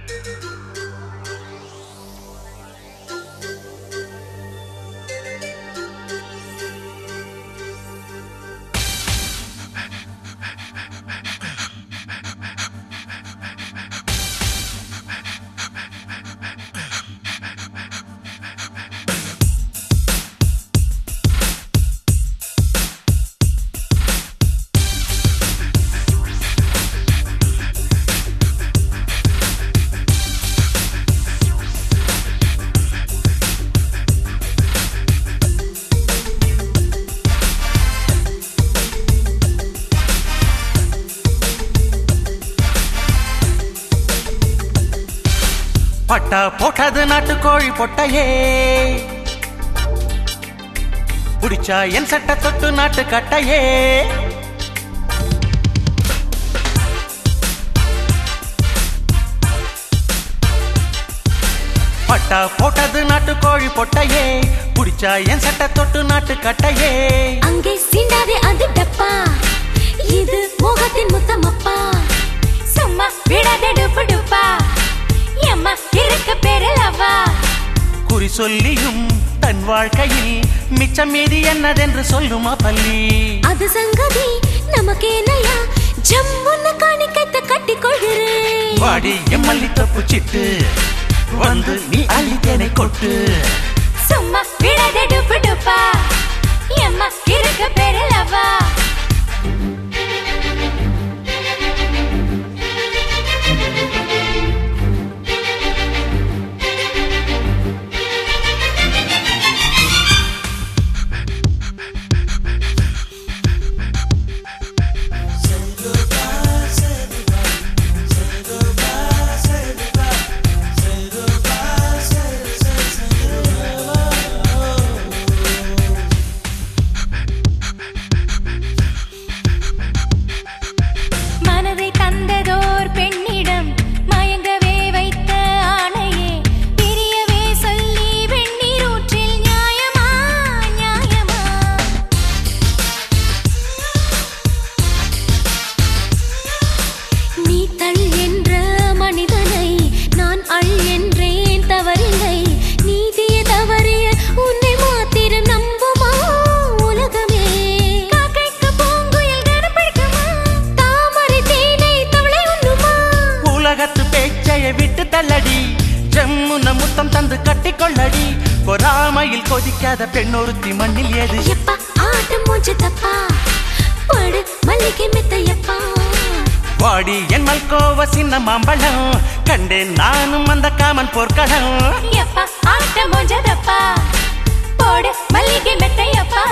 பட்டா போட்டது நாட்டுக்கோழி பொட்டையே புடிச்சா என் சட்ட தொட்டு நாட்டு கட்டையே பட்டா போட்டது நாட்டுக்கோழி பொட்டையே புடிச்சா என் சட்ட தொட்டு நாட்டு கட்டையே அங்கே சீண்டாதே அது டப்பா இது மோகத்தின் முத்தமப்பா சும்மா விடாதே டுப்பு டுப்பா எம்மா இருக்க பேரலவா குறி சொல்லியும் தன் வாழ்க்கையில் மிச்சம் மீதி என்னதென்று சொல்லுமா பள்ளி அது சங்கதி நமக்கேனையா ஜம்முன்னு காணிக்கத்தை கட்டி கொள்கிறேன் வாடி எம்மல்லி தப்பு சிட்டு வந்து நீ அள்ளித்தேனை கொட்டு சும்மா விடாதே டுப்பு டுப்பா எம்மா இருக்க பேரலவா மனதை தந்ததோர் பெண்ணிடம் மயங்கவே வைத்த ஆணையே பிரியவே சொல்லி வெந்நீர் ஊற்றில் நியாயமா நியாயமா நீ தள் என்ற மனிதனை நான் அள் என்றேன் தவறில்லை நீதிய தவறிய உன்னை மாத்திரம் நம்புமா உலகமே காக்கைக்கு பூங்குயில் கனப்பிடிக்குமா தாமரை தேனை தவளை உண்ணுமா உலகத்து பேச்சைய விட்டு தள்ளடி ஜம்முன முத்தம் தந்து கட்டிக்கொள்ளடி பொறாமையில் கொதிக்காத பெண்ணொருத்தி மண்ணில் ஏது எப்பா ஆட்டம் மூச்சு தப்பா படு மல்லிகை மெத்தையப்பா வாடி என் மல்கோவ சின்ன மாம்பழம் கண்டேன் நானும் அந்த காமன் போர்க்களம் எப்பா ஆட்டம் மூச்சு தப்பா போடு மல்லிகை மெத்தையப்பா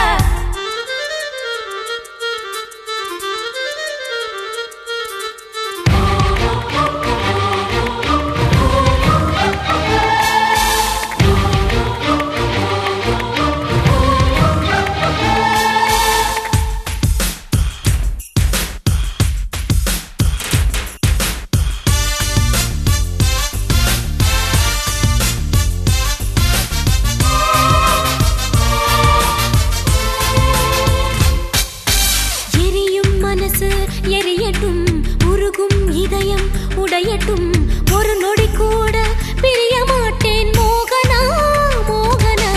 எரியும் மனசு எரியட்டும் உருகும் இதயம் உடையட்டும் ஒரு நொடி கூட பிரிய மாட்டேன் மோகனா மோகனா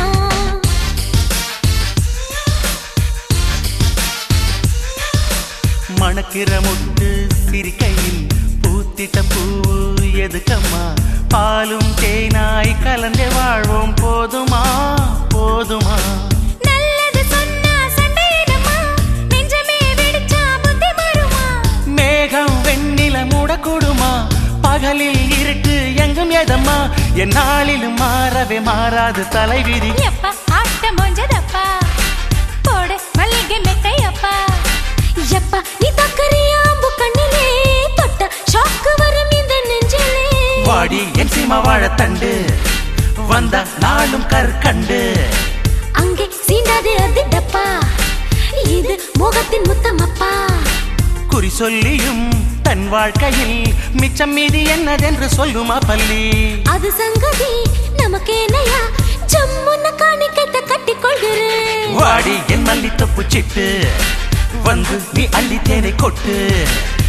மணக்கிற முட்டு சிரிக்கையில் பூத்திட்ட பூவு எதுக்கம்மா பாலும் தேனாய் கலந்தே வாழ்வோம் போதுமா போதுமா நல்லது சொன்னா சண்டையிடுமா நெஞ்சமே வெடிச்சா புத்தி மாறுமா மேகம் வெண்ணில மூடக்கூடுமா பகலில் இருட்டு எங்கும் ஏதம்மா என் நாளிலும் மாறவே மாறாது தலைவிதி எப்பா ஆட்டம் மொஞ்சதப்பா போடு மல்லிகை மெத்தையப்பா எப்பா நீ தக்கறியா அம்பு கண்ணிலே தொட்ட ஷாக்கு வரும் இந்த நெஞ்சிலே வாடி என் சீமா வாழத்தண்டு வந்த நாளும் கற்கண்டு அங்கே சீண்டாதே அது டப்பா இது மோகத்தின் முத்தமப்பா குறி சொல்லியும் தன் வாழ்க்கையில் மிச்சம் மீதி என்னதென்று சொல்லுமா பள்ளி அது சங்கதி நமக்கேனையா ஜம்முன்னு காணிக்கத்தை கட்டி கொள்கிறேன் வாடி என் மல்லி தப்பு சிட்டு வந்து நீ அள்ளி தேனை கொட்டு